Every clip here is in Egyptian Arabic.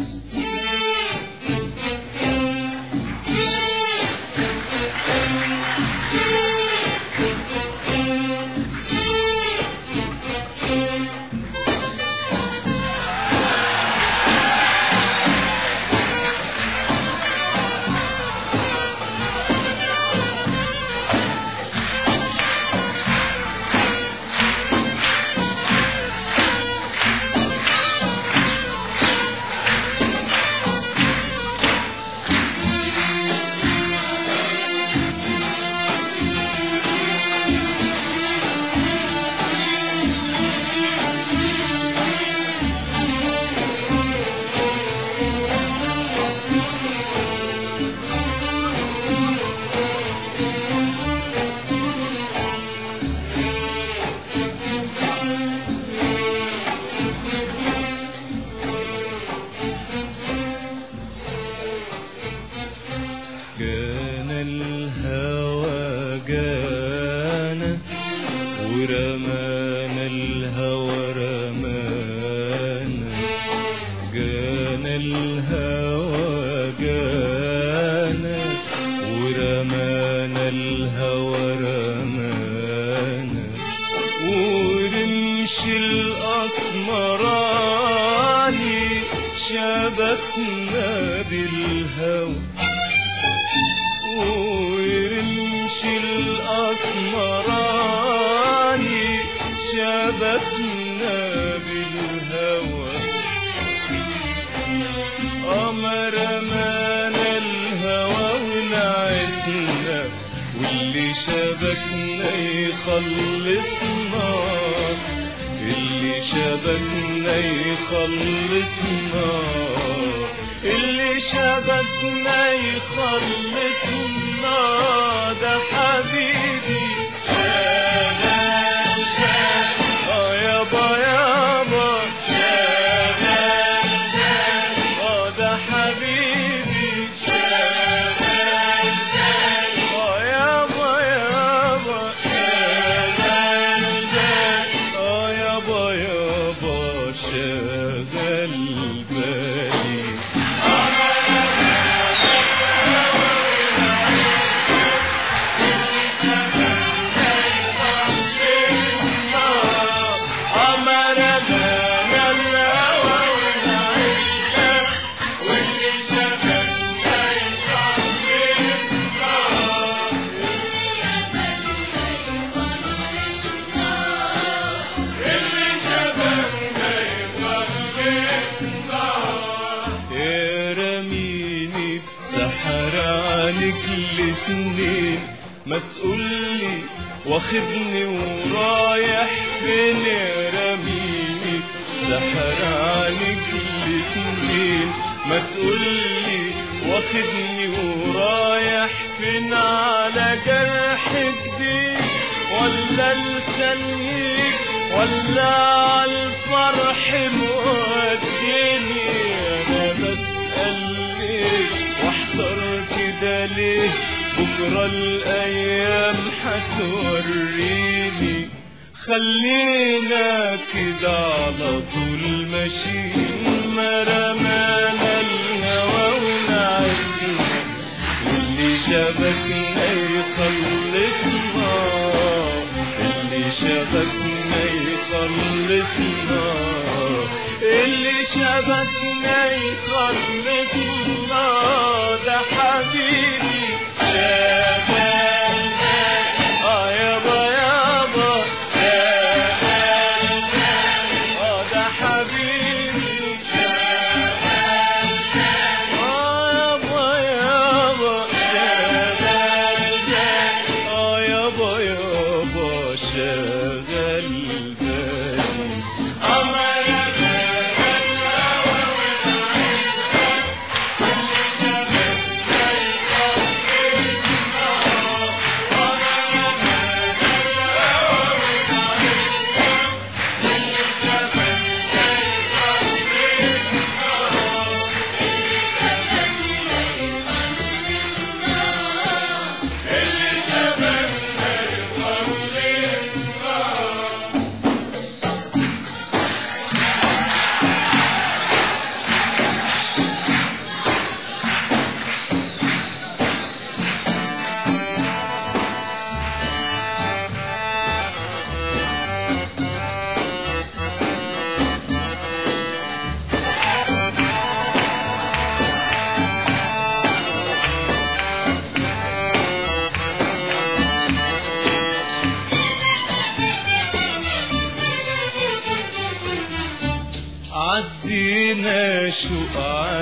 كان الهوى جانا ورمانا الهوى رمانا جانا الهوى جانا ورمانا الهوى رمانا ورمش الأسمراني شبكنا بالهوى ورمش الأسمراني شبكنا بالهوى قمر مانا الهوى ونعسنا واللي شبكنا يخلصنا اللي شبكنا يخلصنا اللي شبكنا يخلصنا ده حبيبي شغال اه يابا يابا شغال اه ده حبيبي شغال اه يابا يابا شغال اه يابا يابا شغال بالي رميني بسحر عنك الاتنين ما تقولي واخدني ورايح فين رميني سحر عنك الاتنين ما تقولي واخدني ورايح فين على جرح جديد ولا التنيك ولا عالفرح موديني انا بسأل ليه واحتار كده ليه بكرة الايام هتوريني خلينا كده على طول ماشيين ما رمانا الهوى ونعسنا اللي شبكنا يخلصنا اللي شبكنا يخلصنا اللي شبكنا يخلصنا ده حبيبي شغال اه يابا يابا شغال اه ده حبيبي شغال اه يابا يابا شغال اه يابا يابا شغال بالي قمر عدينا شوق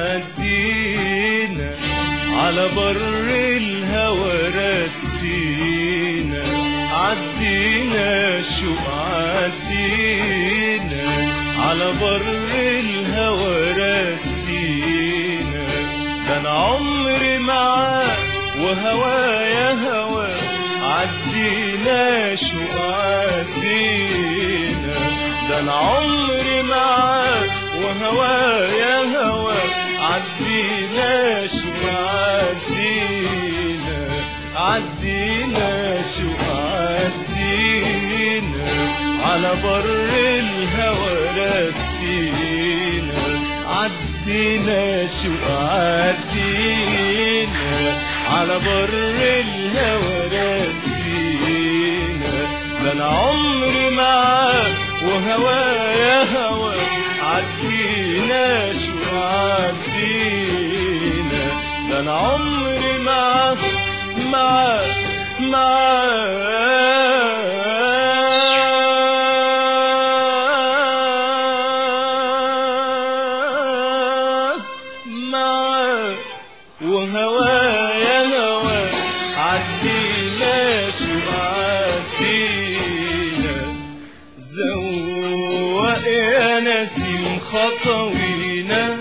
عدينا على بر الهوى رسينا عدينا شوق عدينا على بر الهوى رسينا ده انا عمري معاك وهوايا هوا عدينا شوق عدينا ده انا عمري معاك وهوايا هوا عدينا شوق عدينا عدينا شوق عدينا على بر الهوى رسينا عدينا شوق عدينا على بر الهوى رسينا ده انا عمري معاك وهوايا هوا عدينا شوق عدينا ده انا عمري معاك معاك معاك معاك وهوايا هوا عدينا شو عدينا زوق يا نسيم خطوينا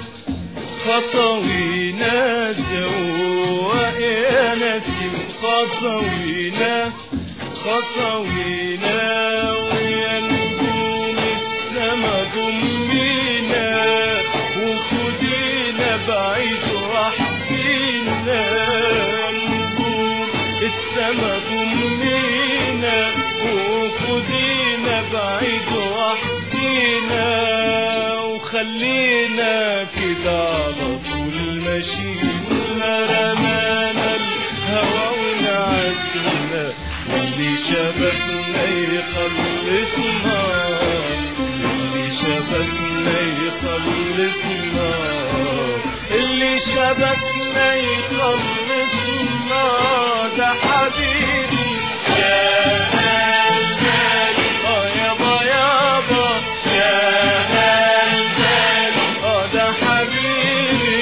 خطوينا زوق يا نسيم خطوينا خطوينا ويا نجوم السما ضمينا وخدينا بعيد وحدينا نجوم السما ضمينا وخدينا بعيد وحدينا وخلينا كده على طول ماشيين رمانا الهوى ونعسنا اللي شبكنا يخلصنا اللي شبكنا يخلصنا اللي شبكنا يخلصنا ده حبيبي شغال بالي اه يابا يابا شغال بالي اه ده حبيبي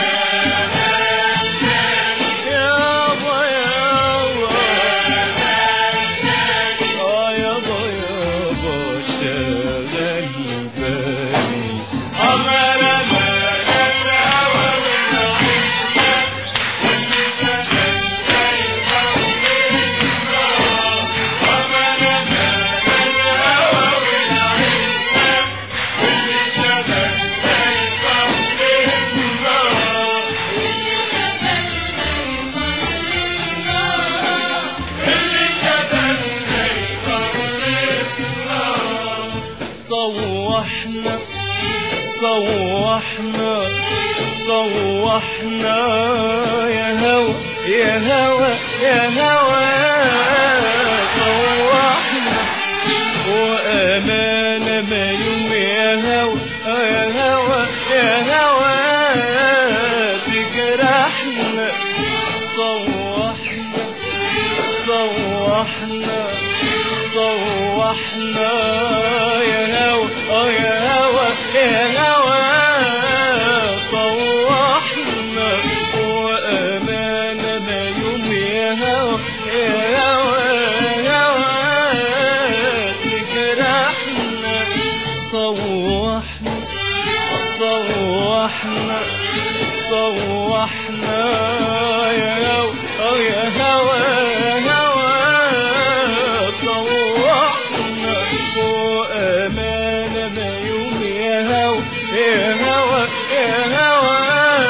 يابا يابا اه يابا يابا شغال بالي أمر طوحنا طوحنا طوحنا يا هوى يا هوى يا هوى طوحنا وأمانة ما يوم يا هوى يا هوى يا هوى تجرحنا طوحنا طوحنا طوحنا يا هوى اه يا هوى يا هوى طوحنا وأمانة ما يوم يا هوى يا هوى يا هوى تجرحنا طوحنا طوحنا طوحنا يا هوى اه يا هوى يا هوى طوحنا وأمانة ما يوم يا هوى يا هوى يا هوى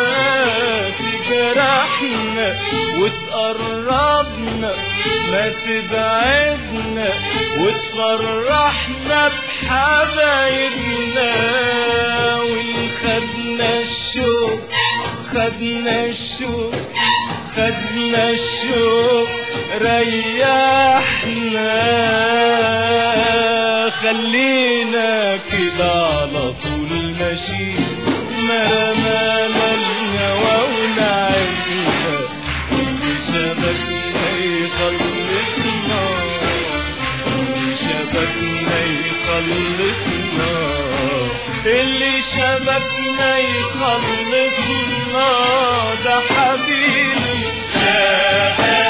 تجرحنا وتقربنا ما تبعدنا وتفرحنا بحبايبنا ونخدنا الشوق خدنا الشوق خدنا الشوق ريحنا خلينا كده على طول ماشي مرمانا الهوى ونعسنا اللي شبكنا يخلصنا اللي شبكنا يخلصنا اللي شبكنا يخلصنا ده حبيبي شاهد